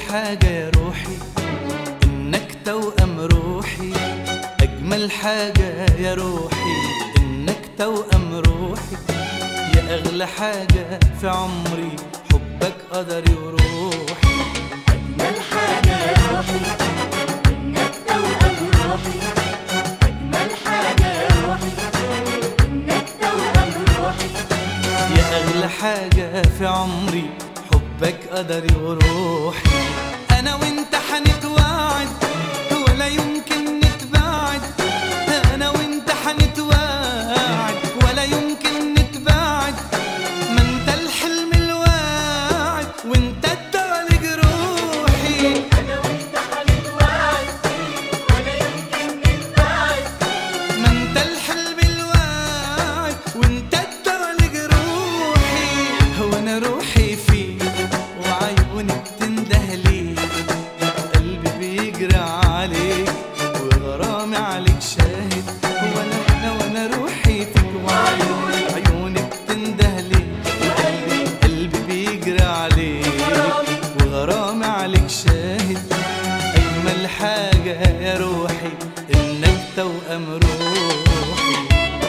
حاجة يا روحي إنك توأم روحي أجمل حاجة يا روحي إنك توأم روحي يا أغلى حاجة في عمري حبك قدري وروحي أجمل حاجة يا روحي إنك توأم روحي أجمل حاجة يا روحي إنك توأم روحي يا أغلى حاجة في عمري حبك قدري وروحي أنا وأنت حنتوعد ولا يمكن نتباعد أنا وأنت حنتوعد ولا يمكن نتباعد ما أنت الحلم الواعد وأنت الدواء لجروحي أنا وأنت هنتوعد ولا يمكن نتباعد ما أنت الحلم الواعد وأنت الدواء لجروحي هو أنا روحي فيك وعيوني بتنده ليك قلبي بيجري عليك وغرامي عليك شاهد وانا انا وانا روحي فيك وعيوني عيوني بتنده ليك وقلبي قلبي بيجري عليك وغرامي عليك شاهد اجمل حاجه يا روحي انك توأم روحي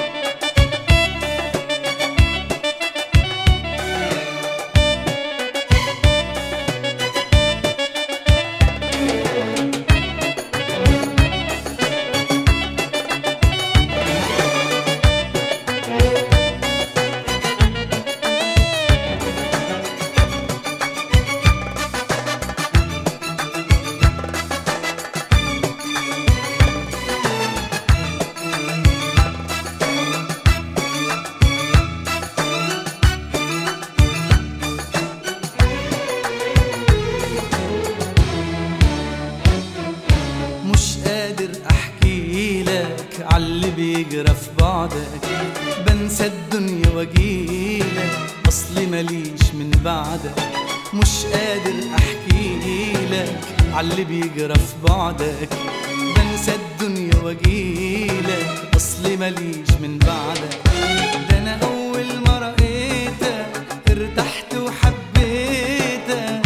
مش قادر احكي لك عاللي بيجرى في بعدك بنسى الدنيا واجيلك اصلي ماليش من بعدك مش قادر احكي لك عاللي بيجرى في بعدك بنسى الدنيا واجيلك اصلي ماليش من بعدك ده انا اول ما رأيتك ارتحت وحبيتك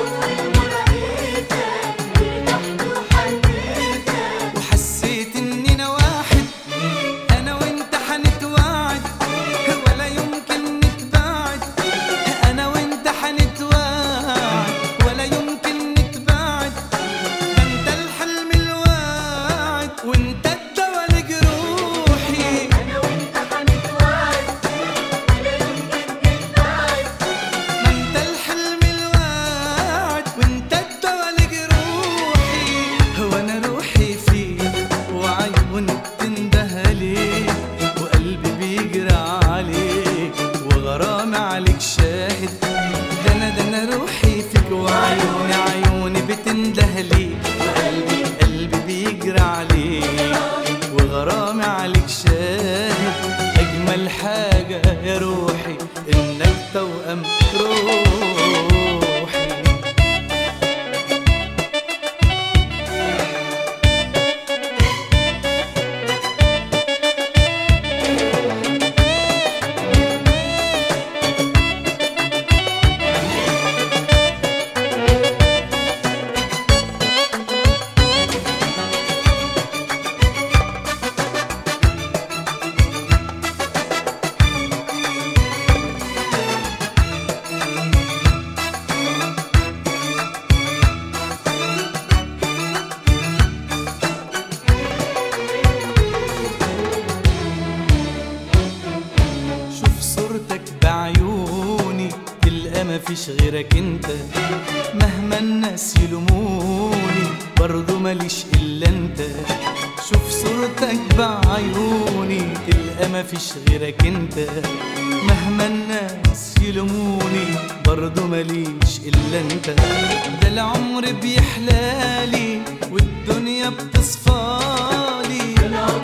وحسيت اننا واحد انا وانت حنتوعد ولا يمكن نتباعد انا وانت حنتوعد ولا يمكن نتباعد ده انت الحلم الواعد وانت الدواء لجروحي أنا وأنت هنتوعد ولا يمكن نتباعد ما انت الحلم الواعد وانت الدواء لجروحي هو انا روحي فيك وعيوني بتنده ليك وقلبي بيجري عليك وغرامي عليك شاهد ده انا ده انا روحي فيك وعيوني عيوني بتنده ليك وقلبي قلبي بيجري عليك وغرامي عليك شاهد اجمل حاجه يا روحي انك توأم روحي شوف صورتك بعيوني تلقى مفيش غيرك انت مهما الناس يلوموني برضو ماليش الا انت شوف صورتك بعيوني تلقى مفيش غيرك انت مهما الناس يلوموني برضو ماليش الا انت ده العمر بيحلالي والدنيا بتصفالي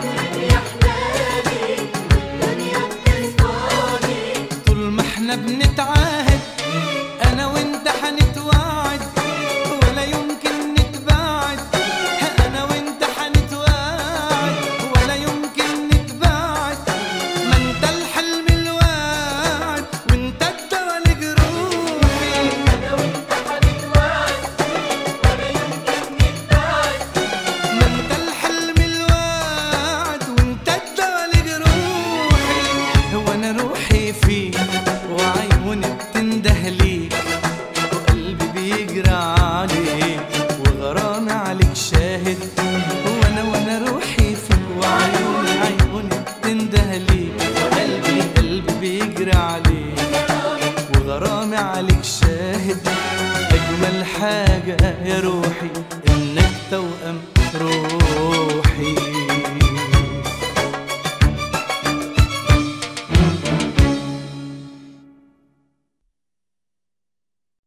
طول ما احنا بنتعاهد انا وانت حنتوعد ولا يمكن نتباعد انا وانت حنتوعد ولا يمكن نتباعد ما انت الحلم الواعد وانت الدواء لجروحي أنا وأنت هنتوعد وانا وانا روحي فيك وعيوني عيوني تنده ليك وقلبي قلبي بيجري عليك وغرامي عليك شاهد اجمل حاجه يا روحي انك توأم